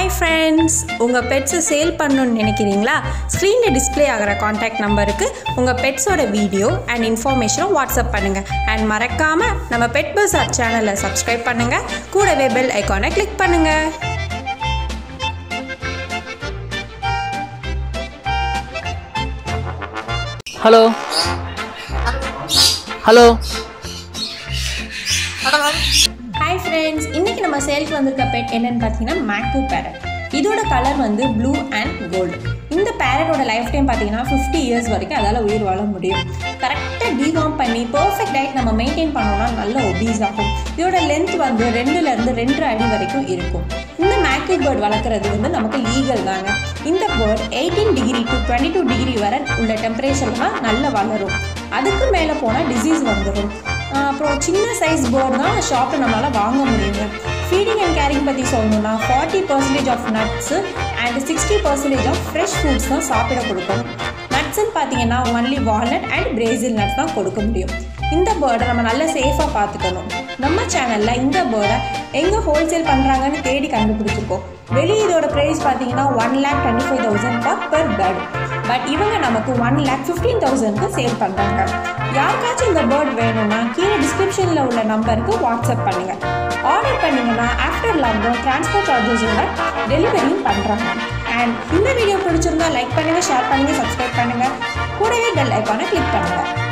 hi friends உங்கள் பெட்ஸை sale பண்ணணும்னு நினைக்கிறீங்களா ஸ்க்ரீனில் டிஸ்ப்ளே ஆகிற காண்டாக்ட் நம்பருக்கு உங்கள் பெட்ஸோட வீடியோ அண்ட் இன்ஃபர்மேஷனும் வாட்ஸ்அப் பண்ணுங்கள் அண்ட் மறக்காமல் நம்ம பெட் பஸார் சேனலை சப்ஸ்கிரைப் பண்ணுங்கள் கூடவே பெல் ஐக்கானை கிளிக் பண்ணுங்கள் ஹலோ ஹலோ ஹாய் ஃப்ரெண்ட்ஸ் இன்றைக்கி நம்ம சேலுக்கு வந்திருக்க பெட் என்னன்னு பார்த்தீங்கன்னா மேக்கு பேரட் இதோட கலர் வந்து ப்ளூ அண்ட் கோல்டு இந்த பேரட்டோட லைஃப் டைம் பார்த்தீங்கன்னா ஃபிஃப்டி இயர்ஸ் வரைக்கும் அதால் உயிர் வாழ முடியும் கரெக்டாக டிகாம் பண்ணி பர்ஃபெக்ட் டயட் நம்ம மெயின்டைன் பண்ணோம்னா நல்ல ஒபீஸ் ஆகும் இதோட லென்த் வந்து ரெண்டுலேருந்து ரெண்டு அடி வரைக்கும் இருக்கும் இந்த மேக்கு பேர்ட் வளர்க்குறது வந்து நமக்கு லீகல் தாங்க இந்த bird eighteen degree to twenty two degree வரை உள்ள டெம்பரேச்சர்லாம் நல்லா வளரும் அதுக்கு மேலே போனால் டிசீஸ் வந்துடும் அப்புறம் சின்ன சைஸ் பேர்ட் தான் ஷாப்பில் நம்மளால் வாங்க முடியுங்க ஃபீடிங் அண்ட் கேரிங் பற்றி சொல்லணும்னா forty percentage of nuts and sixty percentage of fresh fruits தான் சாப்பிட கொடுக்கணும் நட்ஸ்ன்னு பார்த்தீங்கன்னா only walnut and Brazil nuts தான் கொடுக்க முடியும் இந்த பேர்டை நம்ம நல்லா சேஃபாக பார்த்துக்கணும் நம்ம சேனலில் இந்த பேர்டை எங்கே ஹோல்சேல் பண்ணுறாங்கன்னு தேடி கண்டுபிடிச்சிருக்கோம் வெளியே இதோட ப்ரைஸ் பார்த்தீங்கன்னா one lakh twenty five thousand per per bird but இவங்க நமக்கு ஒன் லேக் ஃபிஃப்டீன் தௌசண்ட்க்கு சேல் பண்ணுறாங்க யாருக்காச்சும் இந்த பேர்ட் வேணும்னா கீழே டிஸ்கிரிப்ஷனில் உள்ள நம்பருக்கு வாட்ஸ்அப் பண்ணுங்கள் ஆர்டர் பண்ணிங்கன்னா ஆஃப்டர் லாக்டவுன் டிரான்ஸ்போர்ட் சார்ஜஸோட டெலிவரியும் பண்ணுறாங்க அண்ட் இந்த வீடியோ பிடிச்சிருந்தா லைக் பண்ணுங்கள் ஷேர் பண்ணுங்கள் சப்ஸ்கிரைப் பண்ணுங்கள் கூடவே பெல் ஐக்கானை கிளிக் பண்ணுங்கள்